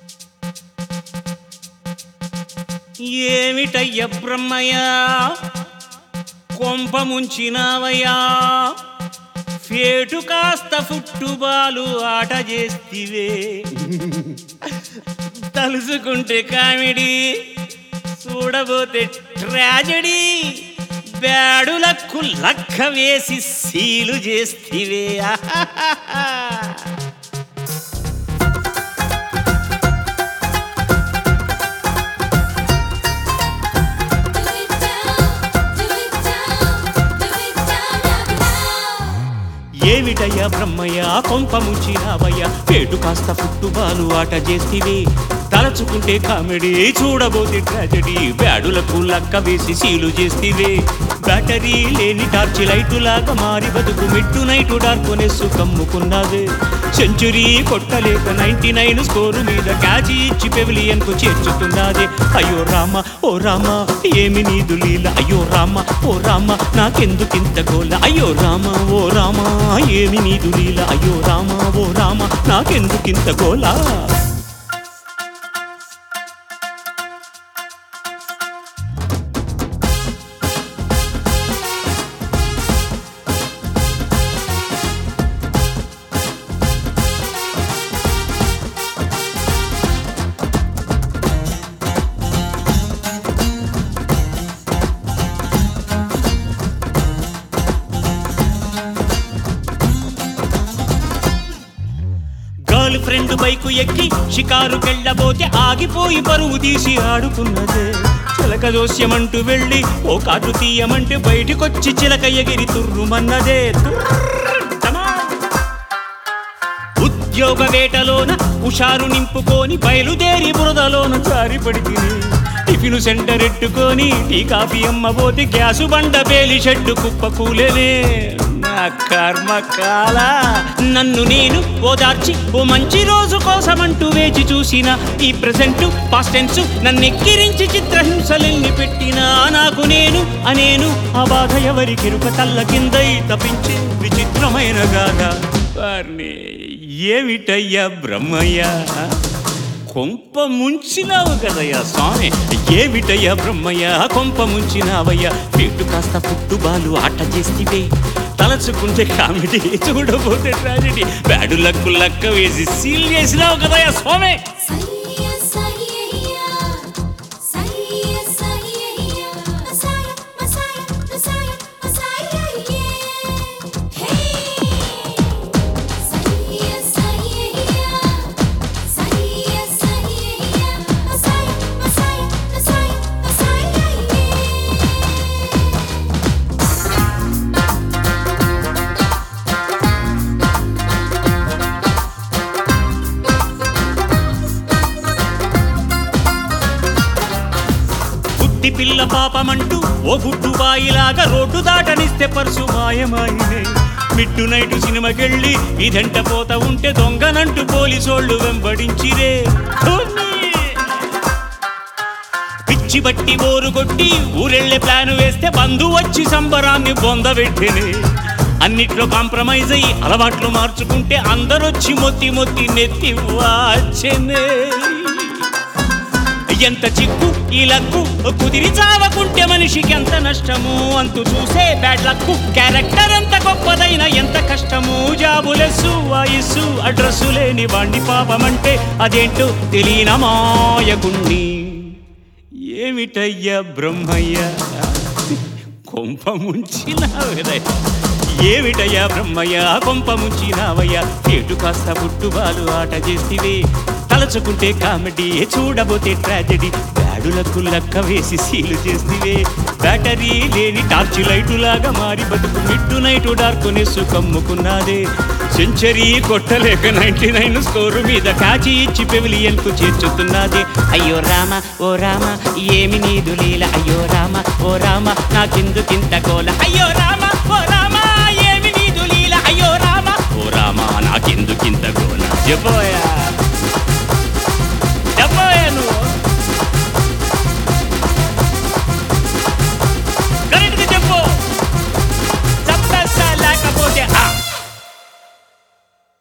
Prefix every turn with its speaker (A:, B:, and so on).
A: ఏమిటయ్య బ్రహ్మయ్య కొంప ముంచినావయ్యా ఫేటు కాస్త ఫుట్టుబాలు ఆట చేస్తివే తలుసుకుంటే కామెడీ చూడబోతే ట్రాజడీ బ్యాడులకు లక్క వేసి సీలు చేస్తివే
B: Do it down, do it down, do it down, knock it down.
A: ఏమిటయ్యా బ్రహ్మయ్య కొంప ముంచినావయ్యా పేటు కాస్త ఫుట్టుబాలు ఆట చేస్తివి తలచుకుంటే కామెడీ చూడబోతే ట్రాజడీ బ్యాడులకు లక్క వేసి సీలు చేస్తివే బ్యాటరీ లేని టార్చ్ లైటు లాగా మారి బతుకు మిట్టు నైటు డార్కొనేసు కమ్ముకున్నావే సెంచురీ కొట్టలేక నైన్టీ నైన్ స్కోరు మీద క్యాచి ఇచ్చి పెవిలియన్ కు చేర్చుతున్నదే అయ్యో రామ ఓ రామ ఏమి నీదు లీల అయ్యో రామ ఓ రామ నాకెందుకింత గోల అయ్యో రామ ఓ రామ ఏమి నీదు లీల అయ్యో రామ ఓ రామ నాకెందుకింత గోల గర్ల్ ఫ్రెండ్ బైకు ఎక్కి షికారుకెళ్ళబోతే ఆగిపోయి పరువు తీసి ఆడుకున్నదే చిలక దోస్యమంటూ వెళ్ళి ఓ కాటు తీయమంటే బయటికొచ్చి చిలక ఎగిరి తుర్రుమన్నదే తుర్రుమా. ఉద్యోగ వేటలోన హుషారు నింపుకొని బయలుదేరి బురదలోన జారిపడి తిని టిఫిన్ సెంటర్ ఎట్టుకొని టీ కాఫీ అమ్మబోతే గ్యాసు బండ పేలి షెడ్డు కుప్ప కూలేనే నా కర్మ కాల నన్ను నేను ఓదార్చి ఓ మంచి రోజు కోసమంటూ వేచి చూసిన ఈ ప్రెసెంట్ పాస్ట్ టెన్స్ నన్ను ఎక్కిరించి చిత్రహింసలెన్ని పెట్టినా నాకు నేను అనేను ఆ బాధ ఎవరికిరుక తల్ల కిందై తప్పించి విచిత్రమైన గాథ వారిని ఏమిటయ్యా బ్రహ్మయ్య కొంప ముంచినావు కదయ్యా స్వామి ఏమిటయ్యా బ్రహ్మయ్య కొంప ముంచినావయ్యా పెట్టు కాస్త పుట్టుబాలు ఆట చేస్తే తలచుకుంటే కామెడీ చూడబోతే ట్రాజెడీ బ్యాడు లక్కు లక్క వేసి సీల్ చేసినావు కదయ్యా స్వామి
B: Sahiya, sahiya, sahiya, sahiya, Messiah, Messiah, Messiah, Messiah, yeah. Hey, sahiya, sahiya, sahiya, sahiya, Messiah, Messiah, Messiah, Messiah, yeah.
A: బుద్ధి పిల్ల పాపమంటూ ఓ గుడ్డు బాయిలాగా రోడ్డు దాటనిస్తే పర్సు మాయమాయినే మిట్టు నైటు సినిమాకెళ్ళి ఇదంట పోత ఉంటే దొంగనంటూ పోలీసోళ్ళు వెంబడించిరే ధోని! పిచ్చి బట్టి బోరు కొట్టి ఊరెళ్ళే ప్లాన్ వేస్తే బంధు వచ్చి సంబరాన్ని బొందబెట్టినే అన్నిట్లో కాంప్రమైజ్ అయ్యి అలవాట్లు మార్చుకుంటే అందరొచ్చి మొత్తి మొత్తి నెత్తి వాచెనే ఎంత చిక్కు ఈ లక్కు కుదిరి చావకుంటే మనిషికి ఎంత నష్టము అంతు చూసే బ్యాడ్ లక్కు క్యారెక్టర్ ఎంత గొప్పదైన ఎంత కష్టము జాబులెస్సు వాయిస్సు అడ్రస్సు లేని వాణ్ణి పాపమంటే అదేంటో తెలియన మాయకుణ్ణి ఏమిటయ్యా బ్రహ్మయ్య కొంప ముంచినావదయ్యా ఏమిటయ్యా బ్రహ్మయ్య కొంప ముంచినావయ్యా ఏటు కాస్త పుట్టుబాలు ఆట చేసివే తలచుకుంటే కామెడీ చూడబోతే ట్రాజెడీ బ్యాడులకు లక్క వేసి సీలు చేసివే బ్యాటరీ లేని టార్చ్ లైటు లాగా మారి బతుకు మిట్టు నైటు డార్కొనేసు కమ్ముకున్నాదే సెంచరీ కొట్టలేక నైన్టీ నైన్ స్కోరు మీద కాచి ఇచ్చి పెవిలియన్ కు చేర్చుతున్నదే అయ్యో రామ ఓ రామ ఏమి నీదు లీల అయ్యో రామ ఓ రామ నాకెందుకింత కోల అయ్యో రామ ఓ రామ ఏమి నీదు లీల అయ్యో రామ ఓ రామ నాకెందుకింత గోల చెప్పోయా